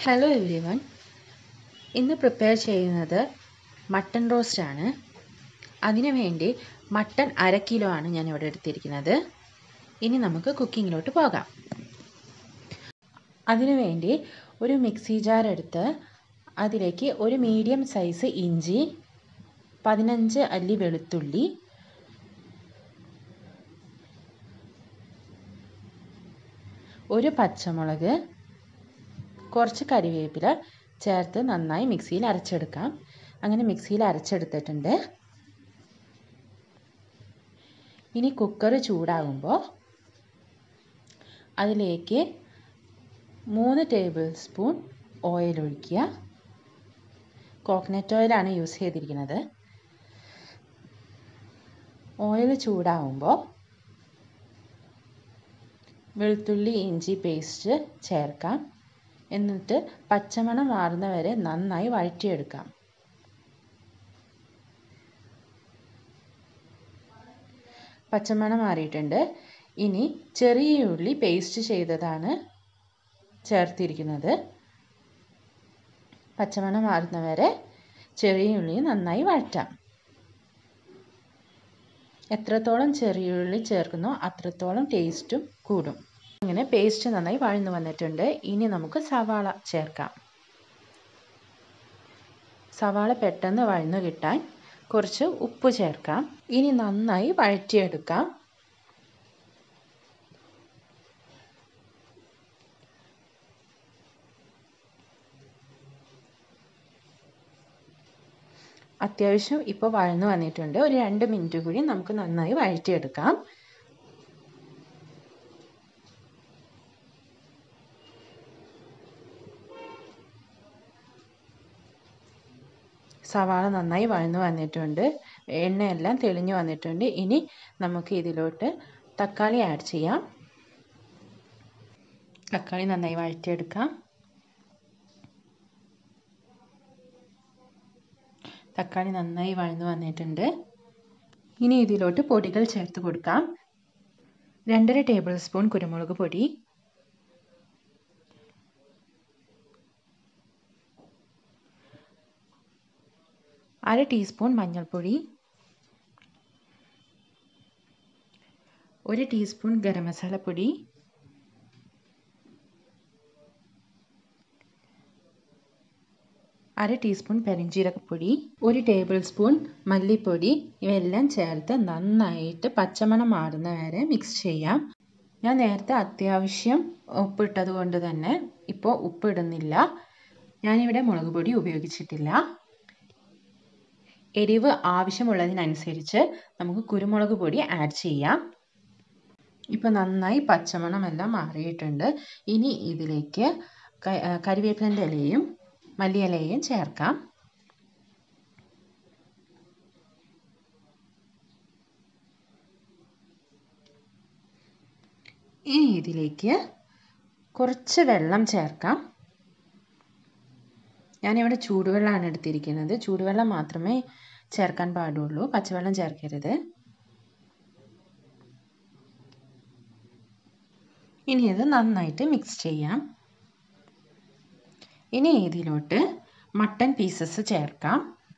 hello everyone ഇന്ന് prepare ചെയ്യുന്നത് mutton roast ആണ് അതിനു വേണ്ടി മട്ടൺ അര കിലോ ആണ് ഞാൻ ഇവിടെ എടുത്തിരിക്കുന്നത് ഇനി നമുക്ക് കുക്കിങ്ങിലോട്ട് പോകാം അതിനു വേണ്ടി ഒരു മിക്സി ജാർ എടുത്ത് അതിലേക്ക് ഒരു മീഡിയം സൈസ് ഇഞ്ചി പതിനഞ്ച് അല്ലി വെളുത്തുള്ളി ഒരു പച്ചമുളക് കുറച്ച് കരിവേപ്പില ചേർത്ത് നന്നായി മിക്സിയിൽ അരച്ചെടുക്കാം അങ്ങനെ മിക്സിയിൽ അരച്ചെടുത്തിട്ടുണ്ട് ഇനി കുക്കർ ചൂടാകുമ്പോൾ അതിലേക്ക് മൂന്ന് ടേബിൾ സ്പൂൺ ഓയിൽ ഒഴിക്കുക കോക്കനട്ട് ഓയിലാണ് യൂസ് ചെയ്തിരിക്കുന്നത് ഓയിൽ ചൂടാകുമ്പോൾ വെളുത്തുള്ളി ഇഞ്ചി പേസ്റ്റ് ചേർക്കാം എന്നിട്ട് പച്ചമണം മാറുന്നവരെ നന്നായി വഴറ്റിയെടുക്കാം പച്ചമണം മാറിയിട്ടുണ്ട് ഇനി ചെറിയ ഉള്ളി പേസ്റ്റ് ചെയ്തതാണ് ചേർത്തിരിക്കുന്നത് പച്ചമണം മാറുന്നവരെ ചെറിയ ഉള്ളി നന്നായി വഴറ്റാം എത്രത്തോളം ചെറിയ ഉള്ളി ചേർക്കുന്നോ അത്രത്തോളം ടേസ്റ്റും കൂടും അങ്ങനെ പേസ്റ്റ് നന്നായി വഴന്നു വന്നിട്ടുണ്ട് ഇനി നമുക്ക് സവാള ചേർക്കാം സവാള പെട്ടെന്ന് വഴന്നു കിട്ടാൻ കുറച്ച് ഉപ്പ് ചേർക്കാം ഇനി നന്നായി വഴറ്റിയെടുക്കാം അത്യാവശ്യം ഇപ്പോൾ വഴന്നു വന്നിട്ടുണ്ട് ഒരു രണ്ട് മിനിറ്റ് കൂടി നമുക്ക് നന്നായി വഴറ്റിയെടുക്കാം സവാള നന്നായി വഴന്നു വന്നിട്ടുണ്ട് എണ്ണയെല്ലാം തെളിഞ്ഞു വന്നിട്ടുണ്ട് ഇനി നമുക്ക് ഇതിലോട്ട് തക്കാളി ആഡ് ചെയ്യാം തക്കാളി നന്നായി വഴറ്റിയെടുക്കാം തക്കാളി നന്നായി വഴന്നു വന്നിട്ടുണ്ട് ഇനി ഇതിലോട്ട് പൊടികൾ ചേർത്ത് കൊടുക്കാം രണ്ടര ടേബിൾ സ്പൂൺ കുരുമുളക് പൊടി അര ടീസ്പൂൺ മഞ്ഞൾപ്പൊടി ഒരു ടീസ്പൂൺ ഗരം മസാലപ്പൊടി അര ടീസ്പൂൺ പെരിഞ്ജീരകപ്പൊടി ഒരു ടേബിൾ സ്പൂൺ മല്ലിപ്പൊടി ഇവയെല്ലാം ചേർത്ത് നന്നായിട്ട് പച്ചമണം മാറുന്ന വരെ മിക്സ് ചെയ്യാം ഞാൻ നേരത്തെ അത്യാവശ്യം ഉപ്പിട്ടത് കൊണ്ട് തന്നെ ഇപ്പോൾ ഉപ്പിടുന്നില്ല ഞാനിവിടെ മുളക് പൊടി ഉപയോഗിച്ചിട്ടില്ല എരിവ് ആവശ്യമുള്ളതിനനുസരിച്ച് നമുക്ക് കുരുമുളക് പൊടി ആഡ് ചെയ്യാം ഇപ്പോൾ നന്നായി പച്ചമണമെല്ലാം മാറിയിട്ടുണ്ട് ഇനി ഇതിലേക്ക് കരിവേപ്പിലൻ്റെ ഇലയും മല്ലിയിലയും ചേർക്കാം ഇനി ഇതിലേക്ക് കുറച്ച് വെള്ളം ചേർക്കാം ഞാനിവിടെ ചൂടുവെള്ളമാണ് എടുത്തിരിക്കുന്നത് ചൂടുവെള്ളം മാത്രമേ ചേർക്കാൻ പാടുള്ളൂ പച്ചവെള്ളം ചേർക്കരുത് ഇനി ഇത് നന്നായിട്ട് മിക്സ് ചെയ്യാം ഇനി ഇതിലോട്ട് മട്ടൺ പീസസ് ചേർക്കാം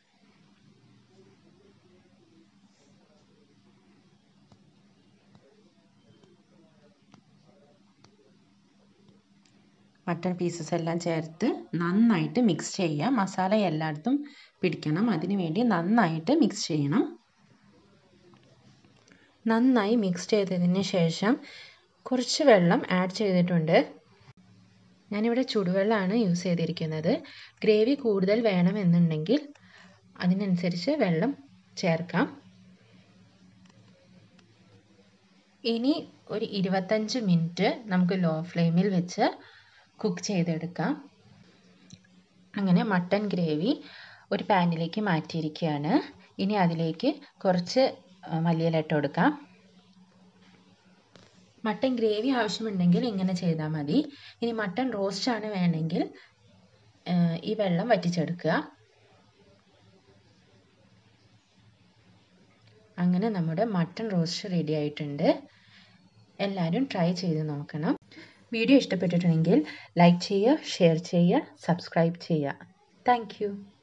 മട്ടൺ പീസസ് എല്ലാം ചേർത്ത് നന്നായിട്ട് മിക്സ് ചെയ്യുക മസാല എല്ലായിടത്തും പിടിക്കണം അതിന് വേണ്ടി നന്നായിട്ട് മിക്സ് ചെയ്യണം നന്നായി മിക്സ് ചെയ്തതിന് ശേഷം കുറച്ച് വെള്ളം ആഡ് ചെയ്തിട്ടുണ്ട് ഞാനിവിടെ ചുടുവെള്ളമാണ് യൂസ് ചെയ്തിരിക്കുന്നത് ഗ്രേവി കൂടുതൽ വേണമെന്നുണ്ടെങ്കിൽ അതിനനുസരിച്ച് വെള്ളം ചേർക്കാം ഇനി ഒരു ഇരുപത്തഞ്ച് മിനിറ്റ് നമുക്ക് ലോ ഫ്ലെയിമിൽ വെച്ച് കുക്ക് ചെയ്തെടുക്കാം അങ്ങനെ മട്ടൻ ഗ്രേവി ഒരു പാനിലേക്ക് മാറ്റിയിരിക്കുകയാണ് ഇനി അതിലേക്ക് കുറച്ച് മല്ലിയില ഇട്ട് കൊടുക്കാം മട്ടൻ ഗ്രേവി ആവശ്യമുണ്ടെങ്കിൽ ഇങ്ങനെ ചെയ്താൽ മതി ഇനി മട്ടൻ റോസ്റ്റ് ആണ് വേണമെങ്കിൽ ഈ വെള്ളം വറ്റിച്ചെടുക്കുക അങ്ങനെ നമ്മുടെ മട്ടൺ റോസ്റ്റ് റെഡി ആയിട്ടുണ്ട് എല്ലാവരും ട്രൈ ചെയ്ത് നോക്കണം വീഡിയോ ഇഷ്ടപ്പെട്ടിട്ടുണ്ടെങ്കിൽ ലൈക്ക് ചെയ്യുക ഷെയർ ചെയ്യുക സബ്സ്ക്രൈബ് ചെയ്യുക താങ്ക്